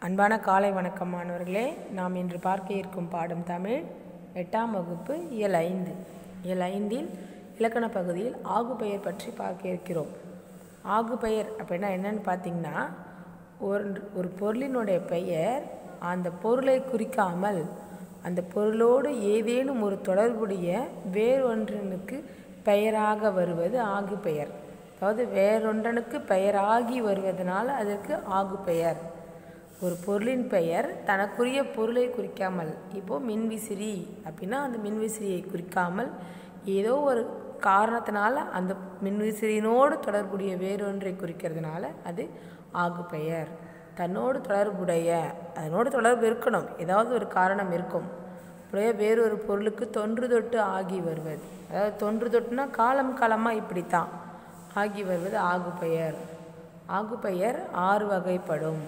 அன்பான காலை வணக்கம் மாணவர்களே நாம் இன்று பார்க்க இருக்கும் பாடம் தமிழ் எட்டாம் வகுப்பு இயல் ஐந்து இயல் ஐந்தில் இலக்கண பகுதியில் ஆகுபெயர் பற்றி பார்க்க இருக்கிறோம் ஆகுபெயர் அப்படின்னா என்னன்னு பார்த்தீங்கன்னா ஒரு ஒரு பொருளினுடைய பெயர் அந்த பொருளை குறிக்காமல் அந்த பொருளோடு ஏதேனும் ஒரு தொடர்புடைய வேறொன்றனுக்கு பெயராக வருவது ஆகுபெயர் அதாவது வேறொன்றனுக்கு பெயராகி வருவதனால அதற்கு ஆகுபெயர் ஒரு பொருளின் பெயர் தனக்குரிய பொருளை குறிக்காமல் இப்போது மின்விசிறி அப்படின்னா அந்த மின்விசிறியை குறிக்காமல் ஏதோ ஒரு காரணத்தினால அந்த மின்விசிறியினோடு தொடர்புடைய வேறொன்றை குறிக்கிறதுனால அது ஆகுபெயர் தன்னோடு தொடர்புடைய அதனோடு தொடர்பு இருக்கணும் ஏதாவது ஒரு காரணம் இருக்கும் உடைய வேறொரு பொருளுக்கு தொன்று தொட்டு ஆகி வருவது அதாவது தொன்று தொட்டுனா காலம் காலமாக இப்படித்தான் ஆகி வருவது ஆகுபெயர் ஆகுபெயர் ஆறு வகைப்படும்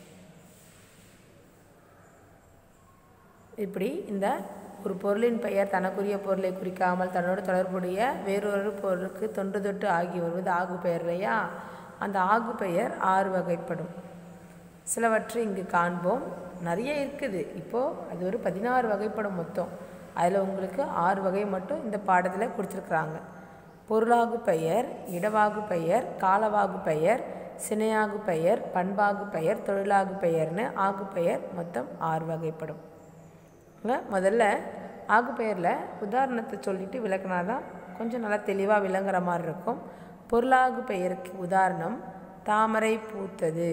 இப்படி இந்த ஒரு பொருளின் பெயர் தனக்குரிய பொருளை குறிக்காமல் தன்னோடு தொடர்புடைய வேறொரு பொருளுக்கு தொன்று தொட்டு ஆகி வருவது ஆகு பெயர் இல்லையா அந்த ஆகு பெயர் ஆறு வகைப்படும் சிலவற்றை இங்கு காண்போம் நிறைய இருக்குது இப்போது அது ஒரு பதினாறு வகைப்படும் மொத்தம் அதில் உங்களுக்கு ஆறு வகை மட்டும் இந்த பாடத்தில் கொடுத்துருக்குறாங்க பொருளாகு பெயர் இடவாகு பெயர் காலவாகு பெயர் சினையாகு பெயர் பண்பாகு பெயர் தொழிலாகு பெயர்னு ஆகு பெயர் மொத்தம் ஆறு வகைப்படும் முதல்ல ஆகு பெயரில் உதாரணத்தை சொல்லிட்டு விளக்குனா தான் கொஞ்சம் நல்லா தெளிவாக விளங்குற மாதிரி இருக்கும் பொருளாகு பெயருக்கு உதாரணம் தாமரை பூத்தது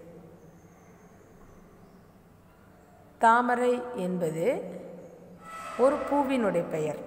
தாமரை என்பது ஒரு பூவினுடைய பெயர்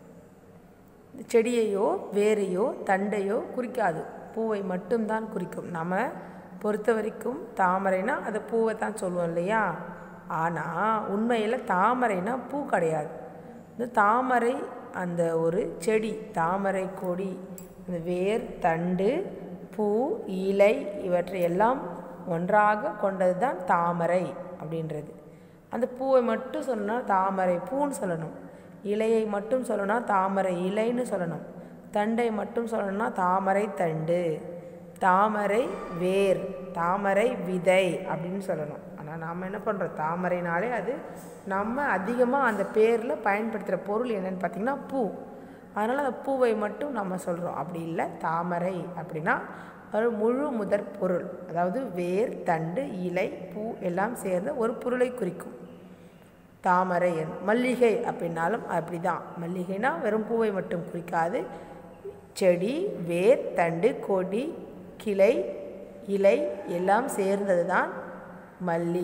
செடியையோ வேரையோ தண்டையோ குறிக்காது பூவை மட்டும்தான் குறிக்கும் நம்ம பொறுத்த வரைக்கும் தாமரைனா அதை பூவை தான் சொல்லுவோம் இல்லையா ஆனால் உண்மையில் தாமரைனா பூ கிடையாது இந்த தாமரை அந்த ஒரு செடி தாமரை கொடி அந்த வேர் தண்டு பூ இலை இவற்றை எல்லாம் ஒன்றாக கொண்டது தான் தாமரை அப்படின்றது அந்த பூவை மட்டும் சொல்லணும்னா தாமரை பூன்னு சொல்லணும் இலையை மட்டும் சொல்லணும்னா தாமரை இலைன்னு சொல்லணும் தண்டை மட்டும் சொல்லணும்னா தாமரை தண்டு தாமரை வேர் தாமரை விதை அப்படின்னு சொல்லணும் ஆனால் நாம் என்ன பண்ணுறோம் தாமரைனாலே அது நம்ம அதிகமாக அந்த பேரில் பயன்படுத்துகிற பொருள் என்னென்னு பார்த்திங்கன்னா பூ அதனால் அந்த பூவை மட்டும் நம்ம சொல்கிறோம் அப்படி இல்லை தாமரை அப்படின்னா ஒரு முழு முதற் பொருள் அதாவது வேர் தண்டு இலை பூ எல்லாம் சேர்ந்த ஒரு பொருளை குறிக்கும் தாமரை மல்லிகை அப்படின்னாலும் அப்படி தான் மல்லிகைனா வெறும் பூவை மட்டும் குறிக்காது செடி வேர் தண்டு கொடி கிளை இலை எல்லாம் சேர்ந்தது தான் மல்லி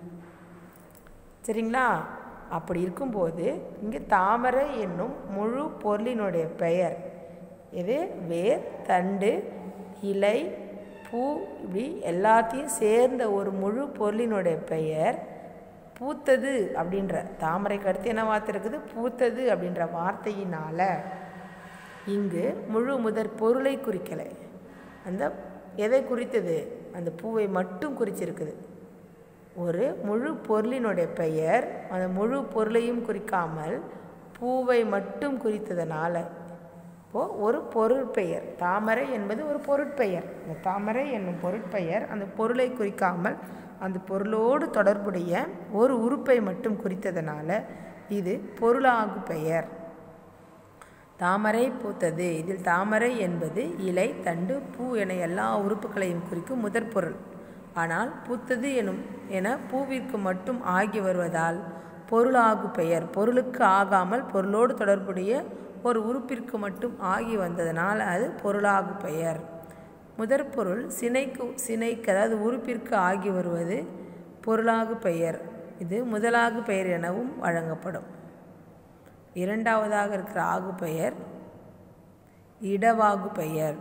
சரிங்களா அப்படி இருக்கும்போது இங்கே தாமரை என்னும் முழு பொருளினுடைய பெயர் இது வேர் தண்டு இலை பூ இப்படி எல்லாத்தையும் சேர்ந்த ஒரு முழு பொருளினுடைய பெயர் பூத்தது அப்படின்ற தாமரைக்கு அடுத்து என்ன வார்த்தை இருக்குது பூத்தது அப்படின்ற வார்த்தையினால் இங்கு முழு முதற் பொருளை குறிக்கலை அந்த எதை குறித்தது அந்த பூவை மட்டும் குறிச்சிருக்குது ஒரு முழு பொருளினுடைய பெயர் அந்த முழு பொருளையும் குறிக்காமல் பூவை மட்டும் குறித்ததனால இப்போது ஒரு பொருட்பெயர் தாமரை என்பது ஒரு பொருட்பெயர் இந்த தாமரை என்னும் பொருட்பெயர் அந்த பொருளை குறிக்காமல் அந்த பொருளோடு தொடர்புடைய ஒரு உறுப்பை மட்டும் குறித்ததனால இது பொருளாகு பெயர் தாமரை பூத்தது இதில் தாமரை என்பது இலை தண்டு பூ என எல்லா உறுப்புகளையும் குறிக்கும் முதற் பொருள் ஆனால் பூத்தது எனும் என பூவிற்கு மட்டும் ஆகி வருவதால் பொருளாகு பெயர் பொருளுக்கு ஆகாமல் பொருளோடு தொடர்புடைய ஒரு உறுப்பிற்கு மட்டும் ஆகி வந்ததனால் அது பொருளாகு பெயர் முதற் பொருள் சினைக்கு சினைக்கு அதாவது உறுப்பிற்கு ஆகி வருவது பொருளாகு பெயர் இது முதலாகு பெயர் எனவும் வழங்கப்படும் இரண்டாவதாக இருக்கிற ஆகு பெயர் இடவாகு பெயர்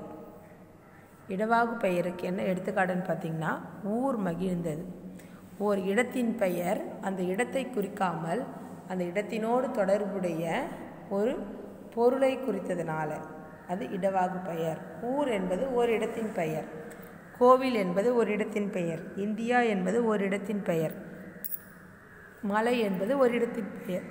இடவாகு பெயருக்கு என்ன எடுத்துக்காட்டுன்னு பார்த்தீங்கன்னா ஊர் மகிழ்ந்தது ஓர் இடத்தின் பெயர் அந்த இடத்தை குறிக்காமல் அந்த இடத்தினோடு தொடர்புடைய ஒரு பொருளை குறித்ததுனால அது இடவாகு பெயர் ஊர் என்பது ஒரு இடத்தின் பெயர் கோவில் என்பது ஒரு இடத்தின் பெயர் இந்தியா என்பது ஒரு இடத்தின் பெயர் மலை என்பது ஒரு இடத்தின் பெயர்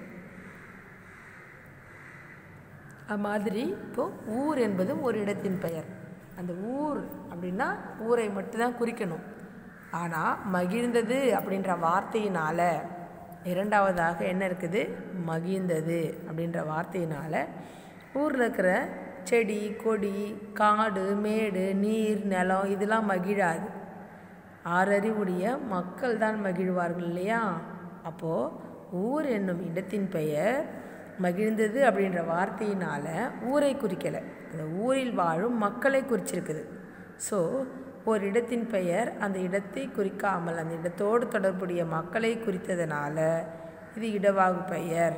மாதிரி இப்போது ஊர் என்பதும் ஒரு இடத்தின் பெயர் அந்த ஊர் அப்படின்னா ஊரை மட்டும்தான் குறிக்கணும் ஆனால் மகிழ்ந்தது அப்படின்ற வார்த்தையினால் இரண்டாவதாக என்ன இருக்குது மகிழ்ந்தது அப்படின்ற வார்த்தையினால் ஊரில் இருக்கிற செடி கொடி காடு மேடு நீர் நிலம் இதெல்லாம் மகிழாது ஆறறிவுடைய மக்கள் தான் மகிழ்வார்கள் இல்லையா அப்போது ஊர் என்னும் இடத்தின் பெயர் மகிழ்ந்தது அப்படின்ற வார்த்தையினால் ஊரை குறிக்கலை அந்த ஊரில் வாழும் மக்களை குறிச்சிருக்குது ஸோ ஒரு இடத்தின் பெயர் அந்த இடத்தை குறிக்காமல் அந்த இடத்தோடு தொடர்புடைய மக்களை குறித்ததுனால இது இடவாகு பெயர்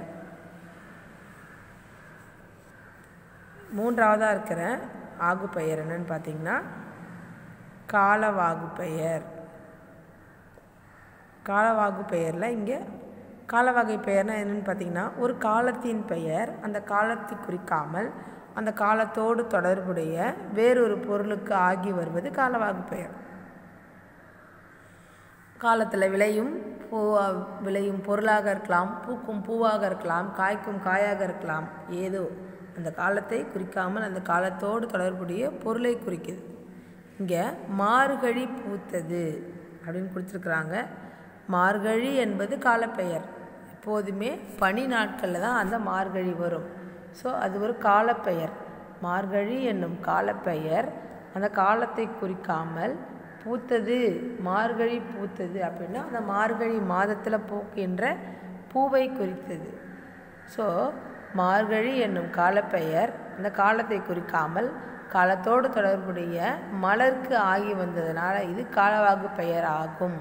மூன்றாவதாக இருக்கிற ஆகு பெயர் என்னன்னு பார்த்தீங்கன்னா காலவாகு பெயர் காலவாகு பெயரில் இங்கே காலவகை பெயர்னா என்னென்னு பார்த்தீங்கன்னா ஒரு காலத்தின் பெயர் அந்த காலத்தை குறிக்காமல் அந்த காலத்தோடு தொடர்புடைய வேறொரு பொருளுக்கு ஆகி வருவது காலவாகு பெயர் காலத்தில் விளையும் பூ விளையும் பொருளாக இருக்கலாம் பூக்கும் பூவாக இருக்கலாம் காய்க்கும் காயாக இருக்கலாம் ஏதோ அந்த காலத்தை குறிக்காமல் அந்த காலத்தோடு தொடர்புடைய பொருளை குறிக்குது இங்கே மார்கழி பூத்தது அப்படின்னு கொடுத்துருக்குறாங்க மார்கழி என்பது காலப்பெயர் எப்போதுமே பனி நாட்களில் தான் அந்த மார்கழி வரும் ஸோ அது ஒரு காலப்பெயர் மார்கழி என்னும் காலப்பெயர் அந்த காலத்தை குறிக்காமல் பூத்தது மார்கழி பூத்தது அப்படின்னா அந்த மார்கழி மாதத்தில் பூக்கின்ற பூவை குறித்தது ஸோ மார்கழி என்னும் காலப்பெயர் அந்த காலத்தை குறிக்காமல் காலத்தோடு தொடர்புடைய மலருக்கு ஆகி வந்ததுனால இது காலவாகு பெயர் ஆகும்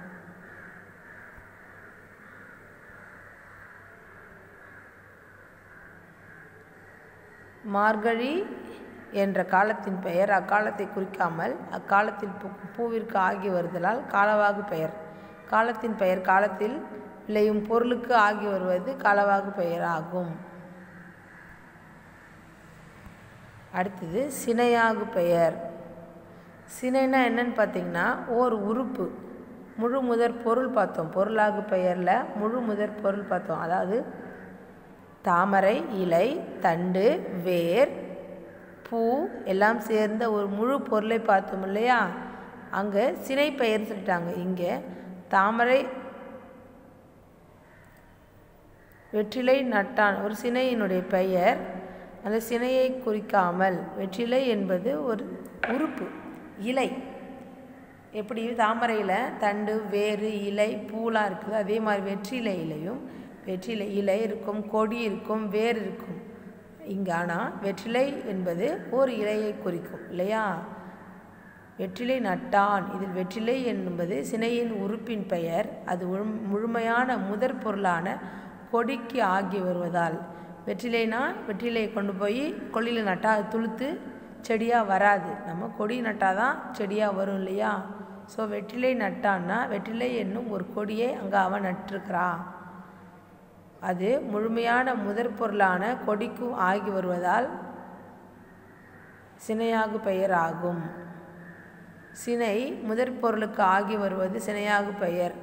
மார்கழி என்ற காலத்தின் பெயர் அக்காலத்தை குறிக்காமல் அக்காலத்தில் பூ பூவிற்கு ஆகி வருதலால் காலவாகு பெயர் காலத்தின் பெயர் காலத்தில் விளையும் பொருளுக்கு ஆகி வருவது காலவாகு பெயர் ஆகும் அடுத்தது சினையாகு பெயர் சினைனா என்னன்னு பார்த்தீங்கன்னா ஓர் உறுப்பு முழு முதற் பொருள் பார்த்தோம் பொருளாகு பெயரில் முழு முதற் பொருள் பார்த்தோம் அதாவது தாமரை இலை தண்டு வேர் பூ எல்லாம் சேர்ந்த ஒரு முழு பொருளை பார்த்தோம் இல்லையா அங்கே சினை பெயர் சொல்லிட்டாங்க இங்கே தாமரை வெற்றிலை நட்டான் ஒரு சினையினுடைய பெயர் அந்த சினையை குறிக்காமல் வெற்றிலை என்பது ஒரு உறுப்பு இலை எப்படி தாமரையில் தண்டு வேறு இலை பூலாம் இருக்குது அதே மாதிரி வெற்றிலை இலையும் வெற்றிலை இலை இருக்கும் கொடி இருக்கும் வேர் இருக்கும் இங்கே ஆனால் வெற்றிலை என்பது ஒரு இலையை குறிக்கும் இல்லையா வெற்றிலை நட்டான் இதில் வெற்றிலை என்பது சினையின் உறுப்பின் பெயர் அது முழுமையான முதற் பொருளான கொடிக்கு ஆகி வருவதால் வெற்றிலைனா வெற்றிலையை கொண்டு போய் கொல்லியில் நட்டால் அது துளுத்து செடியாக வராது நம்ம கொடி நட்டால் தான் செடியாக வரும் இல்லையா ஸோ வெற்றிலை நட்டான்னா வெற்றிலை என்னும் ஒரு கொடியை அங்கே அவன் நட்டிருக்கிறா அது முழுமையான முதற் பொருளான கொடிக்கும் ஆகி வருவதால் சினையாகு பெயர் ஆகும் சினை முதற் பொருளுக்கு ஆகி வருவது சினையாகு பெயர்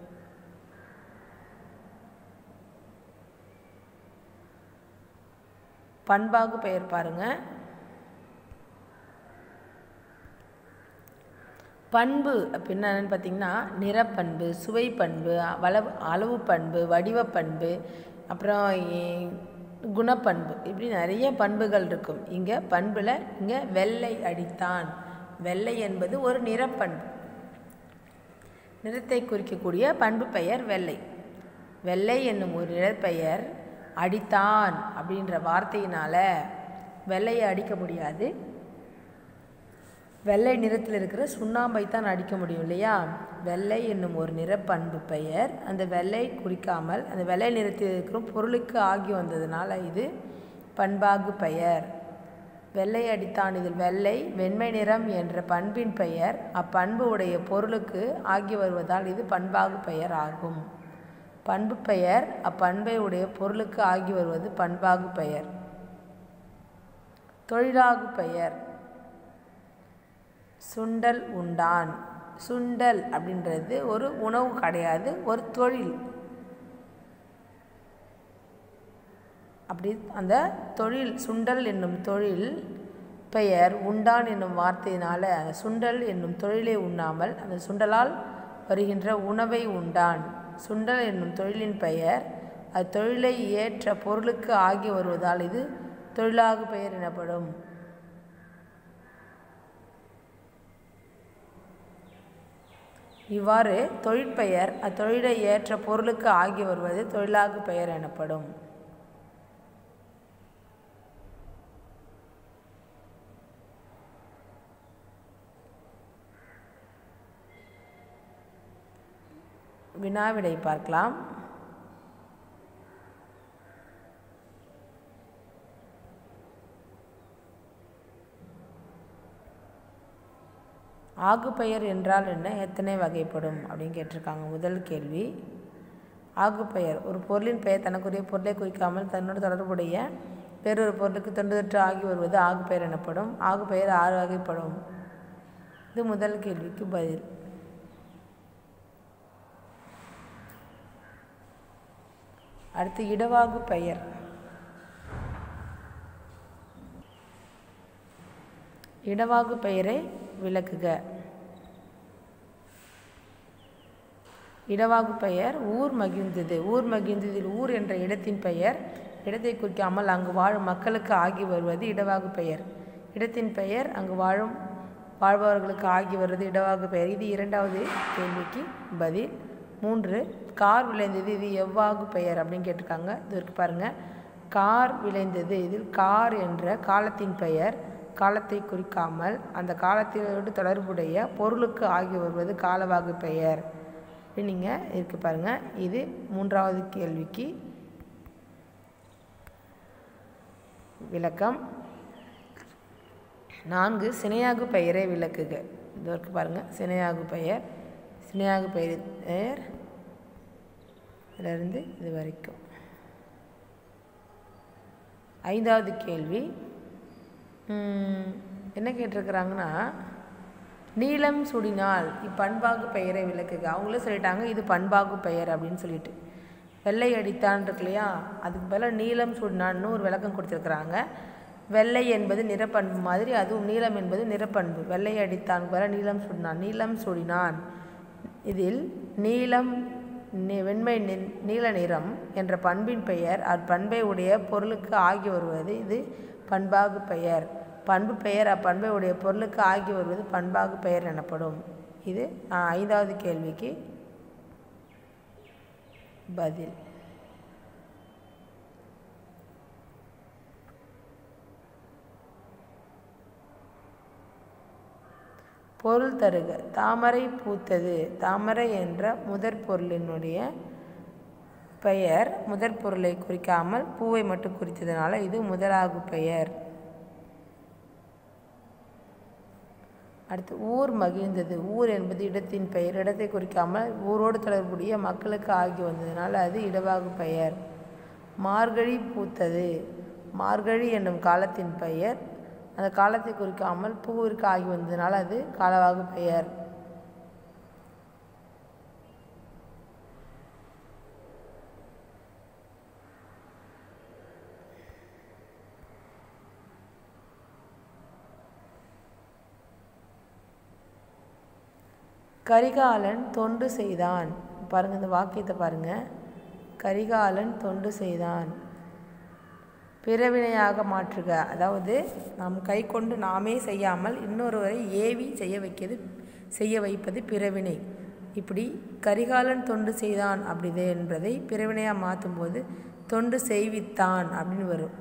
பண்பாகு பெயர் பாருங்க பண்பு அப்படின்னா என்னென்னு பார்த்தீங்கன்னா நிறப்பண்பு சுவை பண்பு வளவு அளவு பண்பு வடிவ பண்பு அப்புறம் குணப்பண்பு இப்படி நிறைய பண்புகள் இருக்கும் இங்கே பண்பில் இங்கே வெள்ளை அடித்தான் வெள்ளை என்பது ஒரு நிறப்பண்பு நிறத்தை குறிக்கக்கூடிய பண்பு பெயர் வெள்ளை வெள்ளை என்னும் ஒரு நிறப்பெயர் அடித்தான் அப்படின்ற வார்த்தையினால் வெள்ளையை அடிக்க முடியாது வெள்ளை நிறத்தில் இருக்கிற சுண்ணாம்பை தான் அடிக்க முடியும் இல்லையா வெள்ளை என்னும் ஒரு நிறப்பண்பு பெயர் அந்த வெள்ளை குறிக்காமல் அந்த வெள்ளை நிறத்தில் இருக்கிற பொருளுக்கு ஆகி வந்ததுனால இது பண்பாகு பெயர் வெள்ளை அடித்தான் இதில் வெள்ளை வெண்மை நிறம் என்ற பண்பின் பெயர் அப்பண்பு உடைய பொருளுக்கு ஆகி வருவதால் இது பண்பாகு பெயர் ஆகும் பண்பு பெயர் அப்பண்பை உடைய பொருளுக்கு ஆகி வருவது பண்பாகு பெயர் தொழிலாகு பெயர் சுண்டல் உண்டான் சுண்டல் அப்படின்றது ஒரு உணவு கிடையாது ஒரு தொழில் அப்படி அந்த தொழில் சுண்டல் என்னும் தொழில் பெயர் உண்டான் என்னும் வார்த்தையினால் அந்த சுண்டல் என்னும் தொழிலை உண்ணாமல் அந்த சுண்டலால் வருகின்ற உணவை உண்டான் சுண்டல் என்னும் தொழிலின் பெயர் அது தொழிலை ஏற்ற பொருளுக்கு ஆகி வருவதால் இது தொழிலாகு பெயர் எனப்படும் இவ்வாறு தொழிற்பெயர் அத்தொழிலை ஏற்ற பொருளுக்கு ஆகி வருவது தொழிலாகு பெயர் எனப்படும் வினாவிடை பார்க்கலாம் ஆகுபெயர் என்றால் என்ன எத்தனை வகைப்படும் அப்படின்னு கேட்டிருக்காங்க முதல் கேள்வி ஆகுபெயர் ஒரு பொருளின் பெயர் தனக்குரிய பொருளை குறிக்காமல் தன்னோடு தொடர்புடைய வேறொரு பொருளுக்கு தொண்டு தொற்று ஆகி வருவது ஆகுபெயர் எனப்படும் ஆகுபெயர் ஆறு வகைப்படும் இது முதல் கேள்விக்கு பதில் அடுத்து இடவாகு பெயர் இடவாகு பெயரை விளக்குக இடவாகு பெயர் ஊர் மகிழ்ந்தது ஊர் மகிழ்ந்ததில் ஊர் என்ற இடத்தின் பெயர் இடத்தை குறிக்காமல் அங்கு வாழும் மக்களுக்கு ஆகி வருவது இடவாகு பெயர் இடத்தின் பெயர் அங்கு வாழும் வாழ்பவர்களுக்கு ஆகி வருவது இடவாகு பெயர் இது இரண்டாவது கேள்விக்கு பதில் மூன்று கார் விளைந்தது இது எவ்வாகு பெயர் அப்படின்னு கேட்டிருக்காங்க இது இருக்கு பாருங்கள் கார் விளைந்தது இதில் கார் என்ற காலத்தின் பெயர் காலத்தை குறிக்காமல் அந்த காலத்தோடு தொடர்புடைய பொருளுக்கு ஆகி வருவது காலவாகு பெயர் நீங்கள் இருக்கு பாருங்கள் இது மூன்றாவது கேள்விக்கு விளக்கம் நான்கு சினையாகு பெயரை விளக்குக இது இருக்கு பாருங்கள் சினையாகு பெயர் சினையாகு பெயர் பெயர் இதிலிருந்து இது வரைக்கும் ஐந்தாவது கேள்வி என்ன கேட்டிருக்கிறாங்கன்னா நீளம் சுடினால் இப்பண்பாகு பெயரை விளக்குக அவங்களே சொல்லிட்டாங்க இது பண்பாகு பெயர் அப்படின்னு சொல்லிட்டு வெள்ளை அடித்தான் இருக்கு இல்லையா அதுக்கு பதிலாக நீளம் சுடினான்னு ஒரு விளக்கம் கொடுத்துருக்குறாங்க வெள்ளை என்பது நிறப்பண்பு மாதிரி அதுவும் நீளம் என்பது நிறப்பண்பு வெள்ளை அடித்தான் பதிலாக நீளம் சுடினான் நீளம் சுடினான் இதில் நீளம் வெண்மை நீல நிறம் என்ற பண்பின் பெயர் அப்பண்பை உடைய பொருளுக்கு ஆகி வருவது இது பண்பாகு பெயர் பண்பு பெயர் அப்பண்பை உடைய பொருளுக்கு ஆகி வருவது பண்பாகு பெயர் எனப்படும் இது ஐந்தாவது கேள்விக்கு பதில் பொருள் தருக தாமரை பூத்தது தாமரை என்ற முதற் பொருளினுடைய பெயர் முதற் பொருளை குறிக்காமல் பூவை மட்டும் குறித்ததுனால இது முதலாகு பெயர் அடுத்து ஊர் மகிழ்ந்தது ஊர் என்பது இடத்தின் பெயர் இடத்தை குறிக்காமல் ஊரோடு தொடர்புடைய மக்களுக்கு ஆகி வந்ததுனால அது இடவாகு பெயர் மார்கழி பூத்தது மார்கழி என்னும் காலத்தின் பெயர் அந்த காலத்தை குறிக்காமல் பூவிற்கு ஆகி வந்ததுனால அது காலவாகு பெயர் கரிகாலன் தொண்டு செய்தான் பாருங்கள் இந்த வாக்கியத்தை பாருங்கள் கரிகாலன் தொண்டு செய்தான் பிறவினையாக மாற்றுக அதாவது நாம் கை கொண்டு நாமே செய்யாமல் இன்னொருவரை ஏவி செய்ய வைக்கிறது செய்ய வைப்பது பிறவினை இப்படி கரிகாலன் தொண்டு செய்தான் அப்படிது என்பதை பிறவினையாக மாற்றும்போது தொண்டு செய்வித்தான் அப்படின்னு வரும்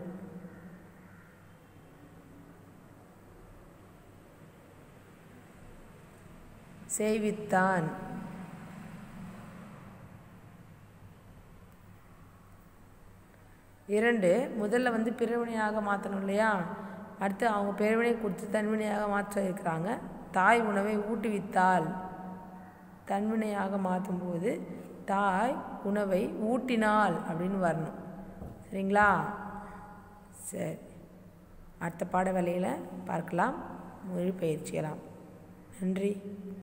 செய்வித்தான் இரண்டு முதல்ல வந்து பிறவினையாக மாற்றணும் இல்லையா அடுத்து அவங்க பிறவினை கொடுத்து தன்வினையாக மாற்ற இருக்கிறாங்க தாய் உணவை ஊட்டுவித்தால் தன்வினையாக மாற்றும்போது தாய் உணவை ஊட்டினாள் அப்படின்னு வரணும் சரிங்களா சரி அடுத்த பாட வேலையில் பார்க்கலாம் மொழி பயிற்சியலாம் நன்றி